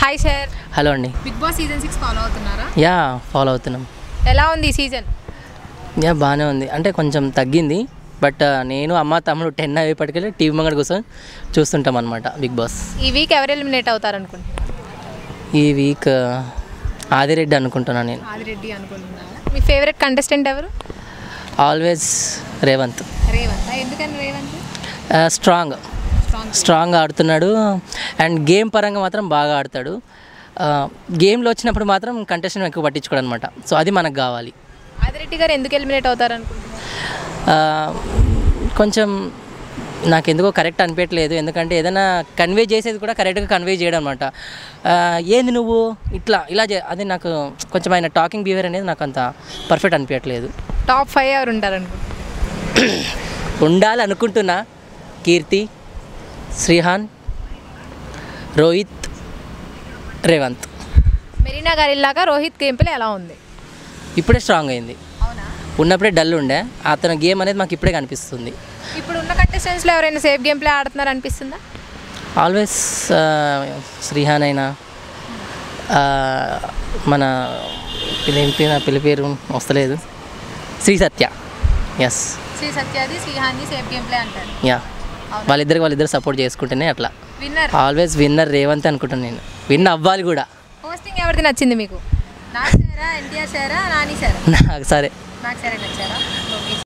hi sir hello అండి Big Boss season six follow అవుతున్నారా yeah follow అవుతున్నాం ఎలా ఉంది ఈ సీజన్ యా బాగానే ఉంది అంటే కొంచెం తగ్గింది బట్ నేను అమ్మ తమ్ముడు టెన్ అయ్యేపటికెళ్ళి టీవీ ముంగడ కూర్చొని చూస్తుంటాం అనమాట బిగ్ బాస్ ఈ వీక్ ఎవరు ఎలిమినేట్ అవుతారు అనుకుంటున్నారు ఈ వీక్ ఆదిరెడ్డి అనుకుంటున్నాను నేను ఆదిరెడ్డి అనుకుంటున్నారా మీ ఫేవరెట్ కంటెస్టెంట్ ఎవరు ఆల్వేస్ రేవంత్ రేవంత్ ఎందుకని రేవంత్ స్ట్రాంగ్ స్ట్రాంగ్ స్ట్రాంగ్ ఆడుతున్నాడు అండ్ గేమ్ పరంగా మాత్రం బాగా ఆడతాడు గేమ్లో వచ్చినప్పుడు మాత్రం కంటెస్టెంట్ ఎక్కువ పట్టించుకోడు అనమాట సో అది మనకు కావాలి ఆదిరెడ్డి గారు ఎందుకు ఎలిమినేట్ అవుతారు అనుకుంటున్నారు ఆ, కొంచెం నాకు ఎందుకో కరెక్ట్ అనిపించట్లేదు ఎందుకంటే ఏదైనా కన్వే చేసేది కూడా కరెక్ట్గా కన్వే చేయడం అనమాట ఏంది నువ్వు ఇట్లా ఇలా చే అది నాకు కొంచెం ఆయన టాకింగ్ బిహేవియర్ అనేది నాకు అంత పర్ఫెక్ట్ అనిపించట్లేదు టాప్ ఫైవ్ ఎవరు ఉంటారు అనుకుంటున్నారు ఉండాలి అనుకుంటున్నా కీర్తి శ్రీహాన్ రోహిత్ రేవంత్ మెరీనా గారి ఇలాగా రోహిత్ గేమ్ ప్లే ఎలా ఉంది ఇప్పుడే స్ట్రాంగ్ అయింది అవునా ఉన్నప్పుడే డల్ ఉండే అతని గేమ్ అనేది మాకు ఇప్పుడే కనిపిస్తుంది ఇప్పుడు ఉన్న కంటెస్టెంట్స్లో ఎవరైనా సేఫ్ గేమ్ ప్లే ఆడుతున్నారు అనిపిస్తుందా ఆల్వేస్ శ్రీహాన్ అయినా ఆ, మన పిల్లి పేరు పిల్లి పేరు వస్తలేదు శ్రీ సత్య ఎస్ శ్రీ సత్యాది శ్రీహాన్ని సేఫ్ గేమ్ ప్లే అంటారు యా వాళ్ళిద్దరికి వాళ్ళిద్దరు సపోర్ట్ చేసుకుంటేనే అట్లా విన్నర్ ఆల్వేస్ విన్నర్ రేవంత్ అనుకుంటాను నేను విన్ అవ్వాలి కూడా హోస్టింగ్ ఎవరిది నచ్చింది మీకు నాకు సారా ఎన్టీఆర్ సారా నాని సారా నాకు సరే నాకు సరే నచ్చారా